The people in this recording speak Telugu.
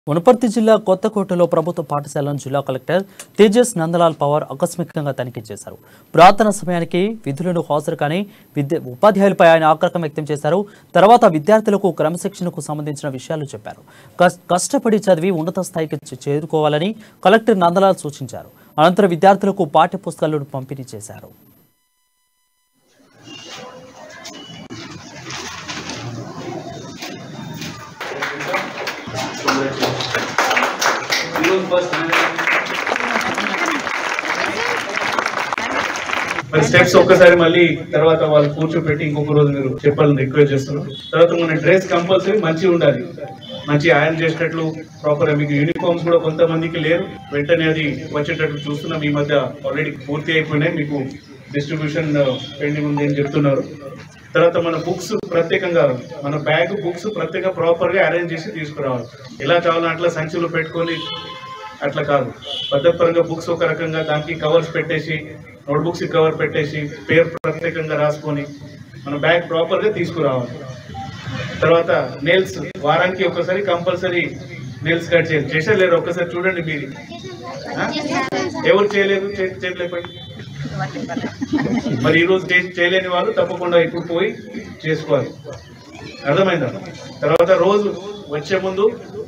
వనపర్తి జిల్లా కొత్తకోటలో ప్రభుత్వ పాఠశాలను జిల్లా కలెక్టర్ తేజస్ నందలాల్ పవార్ ఆకస్మికంగా తనిఖీ చేశారు ప్రార్థన సమయానికి విధులను హాజరు కానీ విద్య ఉపాధ్యాయులపై ఆయన ఆగ్రహం వ్యక్తం చేశారు తర్వాత విద్యార్థులకు క్రమశిక్షణకు సంబంధించిన విషయాలు చెప్పారు కస్- కష్టపడి చదివి ఉన్నత స్థాయికి చే- చేరుకోవాలని కలెక్టర్ నందలాల్ సూచించారు అనంతరం విద్యార్థులకు పాఠ్య పుస్తకాలను పంపిణీ చేశారు మరి స్టెప్స్ ఒక్కసారి మళ్ళీ తర్వాత వాళ్ళు కూర్చోపెట్టి ఇంకొక రోజు మీరు చెప్పాలని రిక్వెస్ట్ చేస్తున్నాం తర్వాత మన డ్రెస్ కంపల్సరీ మంచిగా ఉండాలి మంచి ఐరన్ చేసేటట్లు ప్రాపర్ మీకు యూనిఫామ్స్ కూడా కొంతమందికి లేరు వెంటనే అది వచ్చేటట్లు చూస్తున్నాం ఈ మధ్య ఆల్రెడీ పూర్తి అయిపోయినాయి మీకు డిస్ట్రిబ్యూషన్ పెండింగ్ ఉంది అని చెప్తున్నారు తర్వాత మన బుక్స్ ప్రత్యేకంగా మన బ్యాగ్ బుక్స్ ప్రత్యేకంగా ప్రాపర్ గా అరేంజ్ చేసి తీసుకురావాలి ఎలా కావాలో అట్లా సంచులు పెట్టుకొని అట్లా కాదు పద్ధతిపరంగా బుక్స్ ఒక రకంగా దానికి కవర్స్ పెట్టేసి నోట్ బుక్స్ కవర్ పెట్టేసి పేరు ప్రత్యేకంగా రాసుకొని మన బ్యాగ్ ప్రాపర్ గా తీసుకురావాలి తర్వాత నెయిల్స్ వారానికి ఒకసారి కంపల్సరీ నెయిల్స్ కట్ చేయాలి చేసే లేరు ఒక్కసారి చూడండి మీరు ఆ? ఎవరు చేయలేదు చే- చేయలేకపోయి మరి ఈ రోజు చే- చేయలేని వాళ్ళు తప్పకుండా ఇప్పుడు పోయి చేసుకోవాలి అర్థమైందా తర్వాత రోజు వచ్చే ముందు